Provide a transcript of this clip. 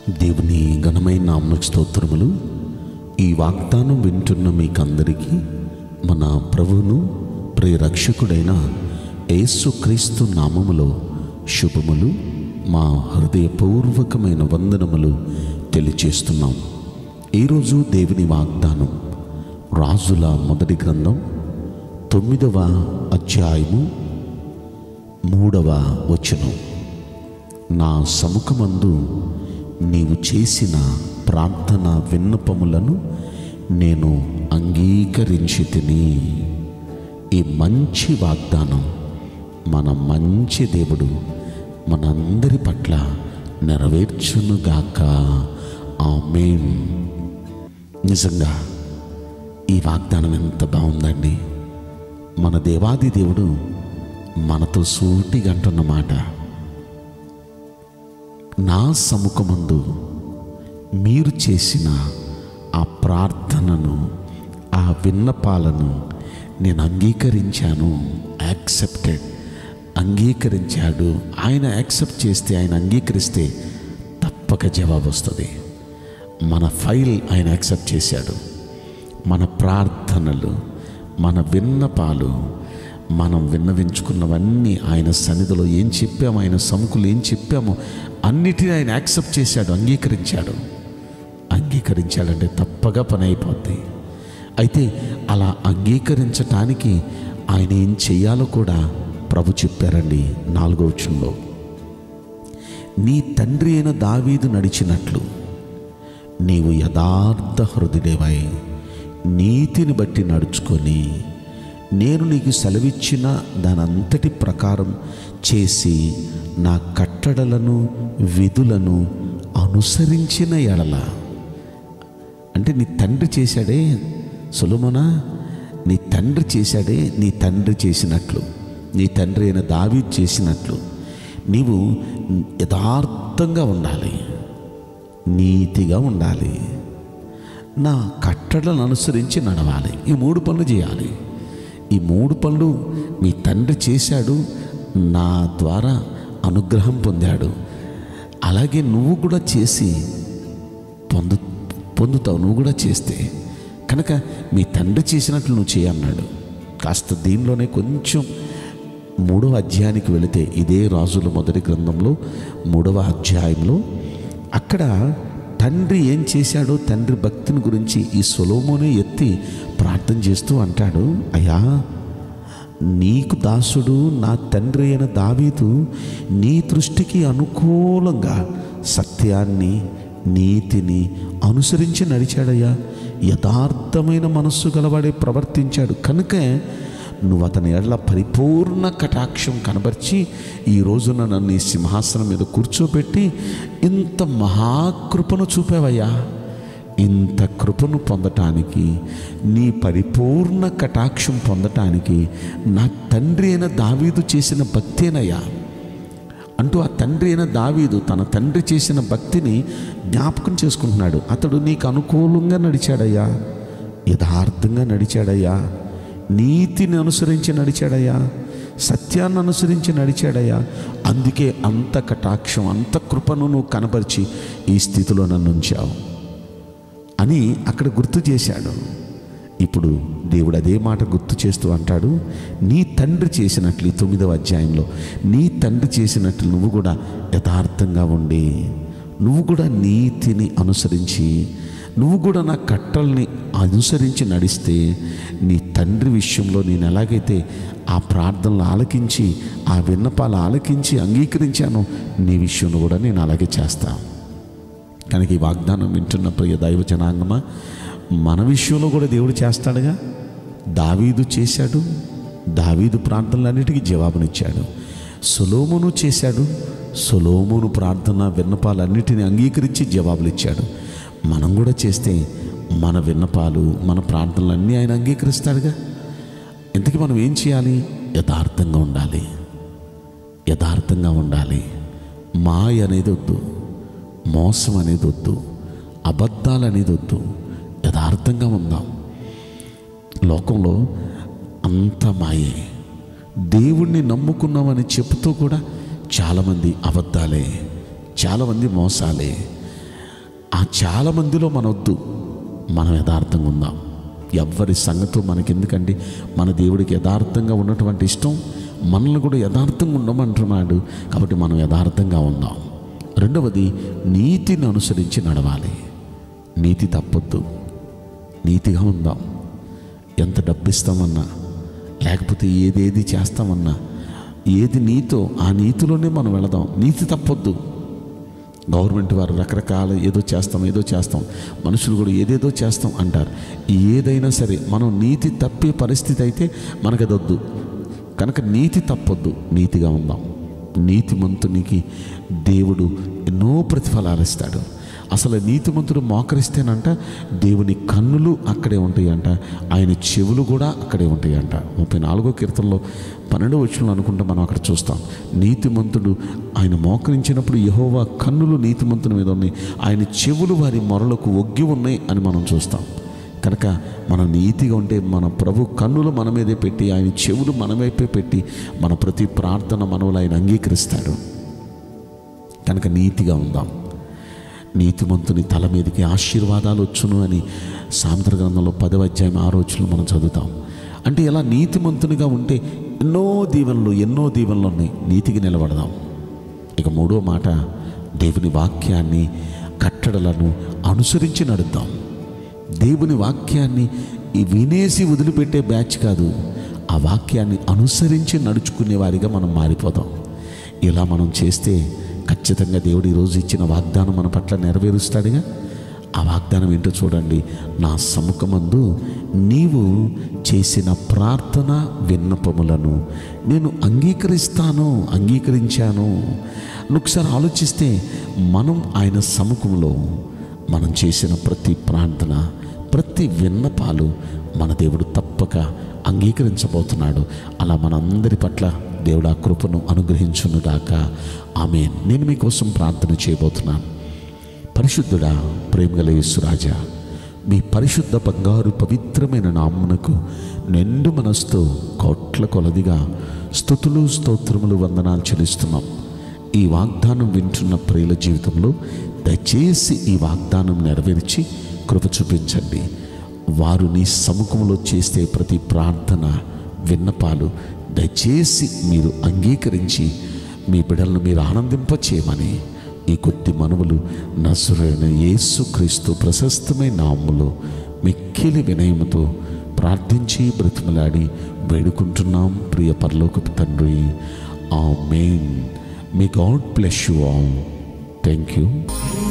దేవుని ఘనమైన నామకు స్తోత్రములు ఈ వాగ్దానం వింటున్న మీకందరికీ మన ప్రభువును ప్రియరక్షకుడైన యేసుక్రీస్తు నామములో శుభములు మా హృదయపూర్వకమైన వందనములు తెలియచేస్తున్నాం ఈరోజు దేవుని వాగ్దానం రాజుల మొదటి గ్రంథం తొమ్మిదవ అధ్యాయము మూడవ వచనం నా సముఖమందు నీవు చేసిన ప్రార్థన విన్నపములను నేను అంగీకరించి తిని ఈ మంచి వాగ్దానం మన మంచి దేవుడు మనందరి పట్ల నెరవేర్చునుగాక ఆమేన్ నిజంగా ఈ వాగ్దానం ఎంత బాగుందండి మన దేవాది దేవుడు మనతో సూటిగా అంటున్న మాట నా సముఖమందు మీరు చేసిన ఆ ప్రార్థనను ఆ విన్నపాలను నేను అంగీకరించాను యాక్సెప్టెడ్ అంగీకరించాడు ఆయన యాక్సెప్ట్ చేస్తే ఆయన అంగీకరిస్తే తప్పక జవాబు వస్తుంది మన ఫైల్ ఆయన యాక్సెప్ట్ చేశాడు మన ప్రార్థనలు మన విన్నపాలు మనం విన్నవించుకున్నవన్నీ ఆయన సన్నిధిలో ఏం చెప్పాము ఆయన సముకులు ఏం చెప్పామో అన్నిటినీ ఆయన యాక్సెప్ట్ చేశాడు అంగీకరించాడు అంగీకరించాడంటే తప్పగా పని అయిపోద్ది అయితే అలా అంగీకరించటానికి ఆయన ఏం చెయ్యాలో కూడా ప్రభు చెప్పారండి నాలుగో వచ్చంలో నీ తండ్రి అయిన దావీదు నడిచినట్లు నీవు యథార్థ హృదయవై నీతిని బట్టి నడుచుకొని నేను నీకు సెలవిచ్చిన దానంతటి ప్రకారం చేసి నా కట్టడలను విధులను అనుసరించిన ఎడల అంటే నీ తండ్రి చేశాడే సులమునా నీ తండ్రి చేశాడే నీ తండ్రి చేసినట్లు నీ తండ్రి అయిన దావీ చేసినట్లు నీవు యథార్థంగా ఉండాలి నీతిగా ఉండాలి నా కట్టడలను అనుసరించి నడవాలి ఈ మూడు పనులు చేయాలి ఈ మూడు పనులు మీ తండ్రి చేశాడు నా ద్వారా అనుగ్రహం పొందాడు అలాగే నువ్వు కూడా చేసి పొందు పొందుతావు నువ్వు కూడా చేస్తే కనుక మీ తండ్రి చేసినట్లు నువ్వు చేయన్నాడు కాస్త దీనిలోనే కొంచెం మూడవ అధ్యాయానికి వెళితే ఇదే రాజుల మొదటి గ్రంథంలో మూడవ అధ్యాయంలో అక్కడ తండ్రి ఏం చేశాడో తండ్రి భక్తిని గురించి ఈ సొలోమోనే ఎత్తి ప్రార్థన చేస్తూ అంటాడు అయ్యా నీకు దాసుడు నా తండ్రి అయిన దావీదు నీ దృష్టికి అనుకూలంగా సత్యాన్ని నీతిని అనుసరించి నడిచాడయ్యా యథార్థమైన మనస్సు గలవాడే ప్రవర్తించాడు కనుకే నువ్వు అతని ఎడల పరిపూర్ణ కటాక్షం కనబర్చి ఈ రోజున నన్ను ఈ సింహాసనం మీద కూర్చోబెట్టి ఇంత మహాకృపను చూపావయ్యా ఇంత కృపను పొందటానికి నీ పరిపూర్ణ కటాక్షం పొందటానికి నా తండ్రి అయిన దావీదు చేసిన భక్తేనయ్యా అంటూ ఆ తండ్రి అయిన దావీదు తన తండ్రి చేసిన భక్తిని జ్ఞాపకం చేసుకుంటున్నాడు అతడు నీకు అనుకూలంగా నడిచాడయ్యా యథార్థంగా నడిచాడయ్యా నీతిని అనుసరించి నడిచాడయ్యా సత్యాన్ని అనుసరించి నడిచాడయ్యా అందుకే అంత కటాక్షం అంత కృపను నువ్వు కనపరిచి ఈ స్థితిలో నన్ను ఉంచావు అని అక్కడ గుర్తు చేశాడు ఇప్పుడు దేవుడు అదే మాట గుర్తు చేస్తూ అంటాడు నీ తండ్రి చేసినట్లు ఈ తొమ్మిదవ అధ్యాయంలో నీ తండ్రి చేసినట్లు నువ్వు కూడా యథార్థంగా ఉండి నువ్వు కూడా నీతిని అనుసరించి నువ్వు కూడా నా కట్టల్ని అనుసరించి నడిస్తే నీ తండ్రి విషయంలో నేను ఎలాగైతే ఆ ప్రార్థనలు ఆలకించి ఆ విన్నపాలు ఆలకించి అంగీకరించానో నీ విషయంలో కూడా నేను అలాగే చేస్తాను కనుక ఈ వాగ్దానం వింటున్న ప్రియ దైవ జనాంగమా మన విషయంలో కూడా దేవుడు చేస్తాడుగా దావీదు చేశాడు దావీదు ప్రార్థనలన్నిటికీ జవాబునిచ్చాడు సొలోమును చేశాడు సొలోమును ప్రార్థన విన్నపాలన్నిటిని అంగీకరించి జవాబులు ఇచ్చాడు మనం కూడా చేస్తే మన విన్నపాలు మన ప్రార్థనలన్నీ ఆయన అంగీకరిస్తాడుగా ఇంతకీ మనం ఏం చేయాలి యథార్థంగా ఉండాలి యథార్థంగా ఉండాలి మాయ అనేది వద్దు మోసం అనేది వద్దు అబద్ధాలు అనేది వద్దు యథార్థంగా ఉందాం లోకంలో అంత మాయే దేవుణ్ణి నమ్ముకున్నామని చెప్తూ కూడా చాలామంది అబద్ధాలే చాలామంది మోసాలే ఆ చాలా మందిలో మనొద్దు మనం యథార్థంగా ఉందాం ఎవ్వరి సంగతో మనకెందుకండి మన దేవుడికి యథార్థంగా ఉన్నటువంటి ఇష్టం మనల్ని కూడా యథార్థంగా ఉండమంటున్నాడు కాబట్టి మనం యథార్థంగా ఉందాం రెండవది నీతిని అనుసరించి నడవాలి నీతి తప్పొద్దు నీతిగా ఉందాం ఎంత డబ్బు ఇస్తామన్నా లేకపోతే ఏదేది చేస్తామన్నా ఏది నీతో ఆ నీతిలోనే మనం వెళదాం నీతి తప్పొద్దు గవర్నమెంట్ వారు రకరకాల ఏదో చేస్తాం ఏదో చేస్తాం మనుషులు కూడా ఏదేదో చేస్తాం అంటారు ఏదైనా సరే మనం నీతి తప్పే పరిస్థితి అయితే మనకదొద్దు కనుక నీతి తప్పొద్దు నీతిగా ఉందాం నీతిమంతునికి దేవుడు ఎన్నో ప్రతిఫలాలు ఇస్తాడు అసలు నీతిమంతుడు మోకరిస్తేనంట దేవుని కన్నులు అక్కడే ఉంటాయంట ఆయన చెవులు కూడా అక్కడే ఉంటాయంట ముప్పై నాలుగో కీర్తనలో పన్నెండో వచ్చిన అనుకుంటే మనం అక్కడ చూస్తాం నీతిమంతుడు ఆయన మోకరించినప్పుడు యహోవా కన్నులు నీతిమంతుని మీద ఉన్నాయి ఆయన చెవులు వారి మొరలకు ఒగ్గి ఉన్నాయి అని మనం చూస్తాం కనుక మనం నీతిగా ఉంటే మన ప్రభు కన్నులు మన మీదే పెట్టి ఆయన చెవులు మన వైపే పెట్టి మన ప్రతి ప్రార్థన మనవులు ఆయన అంగీకరిస్తాడు కనుక నీతిగా ఉందాం నీతిమంతుని తల మీదకి ఆశీర్వాదాలు వచ్చును అని సాంద్ర గ్రంథంలో పదవ అధ్యాయం ఆ రోజులు మనం చదువుతాం అంటే ఇలా నీతిమంతునిగా ఉంటే ఎన్నో దీవెనలు ఎన్నో దీవెనలు ఉన్నాయి నీతికి నిలబడదాం ఇక మూడో మాట దేవుని వాక్యాన్ని కట్టడలను అనుసరించి నడుద్దాం దేవుని వాక్యాన్ని ఈ వినేసి వదిలిపెట్టే బ్యాచ్ కాదు ఆ వాక్యాన్ని అనుసరించి నడుచుకునే వారిగా మనం మారిపోదాం ఇలా మనం చేస్తే ఖచ్చితంగా దేవుడు ఈరోజు ఇచ్చిన వాగ్దానం మన పట్ల నెరవేరుస్తాడుగా ఆ వాగ్దానం ఏంటో చూడండి నా సముఖమందు నీవు చేసిన ప్రార్థన విన్నపములను నేను అంగీకరిస్తాను అంగీకరించాను ఒకసారి ఆలోచిస్తే మనం ఆయన సముఖంలో మనం చేసిన ప్రతి ప్రార్థన ప్రతి విన్నపాలు మన దేవుడు తప్పక అంగీకరించబోతున్నాడు అలా మనందరి పట్ల దేవుడు ఆ కృపను అనుగ్రహించునుగాక ఆమె నేను మీకోసం ప్రార్థన చేయబోతున్నాను పరిశుద్ధుడా ప్రేమగల యేసురాజా మీ పరిశుద్ధ బంగారు పవిత్రమైన నామ్మునకు నిండు మనస్తో కోట్ల కొలదిగా స్థుతులు స్తోత్రములు వందనాలు చెల్లిస్తున్నాం ఈ వాగ్దానం వింటున్న ప్రియుల జీవితంలో దయచేసి ఈ వాగ్దానం నెరవేర్చి కృప చూపించండి వారు నీ సముఖంలో చేసే ప్రతి ప్రార్థన విన్నపాలు దయచేసి మీరు అంగీకరించి మీ బిడలను మీరు ఆనందింపచేయమని ఈ కొద్ది మనవులు నసురైన యేసుక్రీస్తు ప్రశస్తమైన నామములో మిక్కిలి వినయముతో ప్రార్థించి బ్రతిమలాడి వేడుకుంటున్నాం ప్రియ పరలోకపు తండ్రి amen may God bless you all thank you